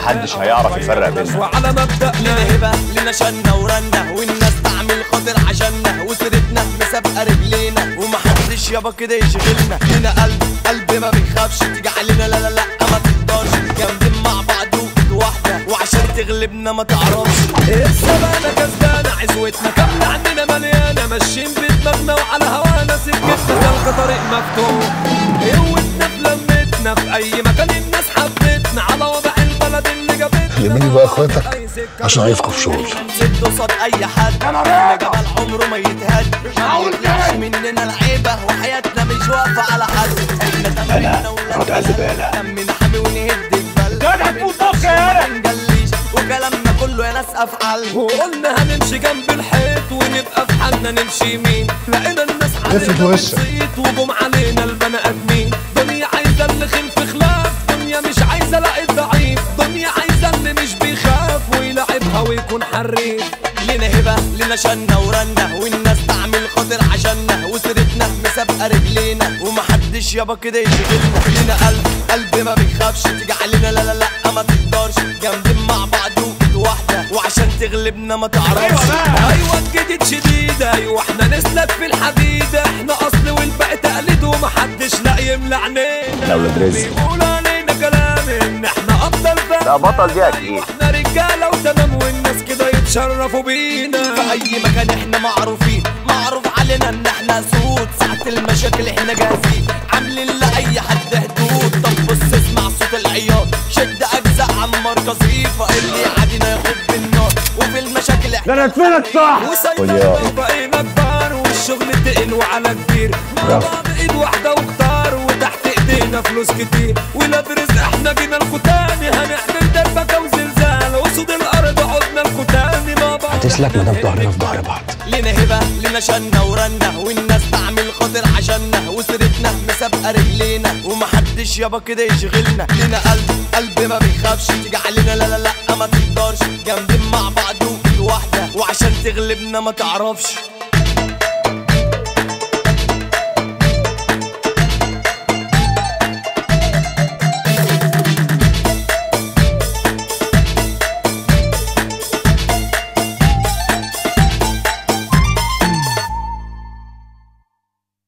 محدش هيعرف يفرق بيننا وعلى مبدأنا لنا هبة لنا شنة ورنة والناس تعمل خاطر عشاننا وسيرتنا مسابقة رجلينا ومحدش يابا كده يشغلنا لنا قلب قلب ما بيخافش تيجي علينا لا لا لا ما تقدرش جامدين مع بعض وكد واحدة وعشان تغلبنا ما تعرفش السبانة كسبانة عزوتنا كاملة عندنا مليانة ماشيين بدماغنا وعلى هوانا سكتنا تلقى طريق مفتوح قوتنا في لمتنا في أي مكان الناس حبتنا على وضع البلد اللي جابتنا يميني بقى اخواتك عشان عايزكم في شغل نسد قصاد اي حد احنا جبل عمره ما يتهد مش هقول مننا العيبة وحياتنا مش واقفة على حد احنا أنا رضع زبالة. دمنا حامي ونهد جبال ما نجليش وكلامنا كله يا ناس افعال وقلنا هنمشي جنب الحيط ونبقى في حالنا نمشي يمين لقينا الناس لفت وشك. بصيت وجم علينا البني ادمين دنيا عايزه اللي خلف خلاف دنيا مش عايزه لا الضعيف دنيا عايزه اللي مش بيخاف ويلعبها ويكون حريف لنا هبة لنا شنة ورنة والناس تعمل خاطر عشاننا وسيرتنا مسابقة رجلينا ومحدش يابا كده يشغلنا لنا قلب قلب ما بيخافش تيجي علينا لا لا لا ما تقدرش جامدين مع بعض وكد واحدة وعشان تغلبنا ما تعرفش ايوه الجديد شديد ايوه احنا نسلك في الحديد احنا اصل والباقي تقليد ومحدش لا يملى عينينا لا ولاد رزق. بيقولوا علينا كلام ان احنا افضل فن لا بطل دي اكيد احنا رجاله وتمام والناس كده يتشرفوا بينا في اي مكان احنا معروفين معروف علينا ان احنا سود ساعة المشاكل احنا جاهزين عاملين لاي حد هدود طب بص اسمع صوت العياط شد اجزاء عمار قصيفة اللي يعادينا ياخد بالنار وفي المشاكل احنا ده انا اتفلت صح خد يا بقينا كبار والشغل تقل وعلى كبير مع بعض ايد واحده وكتار وتحت ايدينا فلوس كتير ولاد رزق احنا جينا الكتاني هنعمل دربكه وزلزال وصود الارض عدنا الكتاني مع بعض هتسلك ما دام ظهرنا في ظهر بعض لنا هبة لنا شنة ورنة والناس تعمل خاطر عشاننا وسيرتنا مسابقة رجلينا ومحدش يابا كده يشغلنا لنا قلب قلب ما بيخافش تيجي علينا لا لا لا ما تقدرش جامدين مع بعض وكد واحدة وعشان تغلبنا ما تعرفش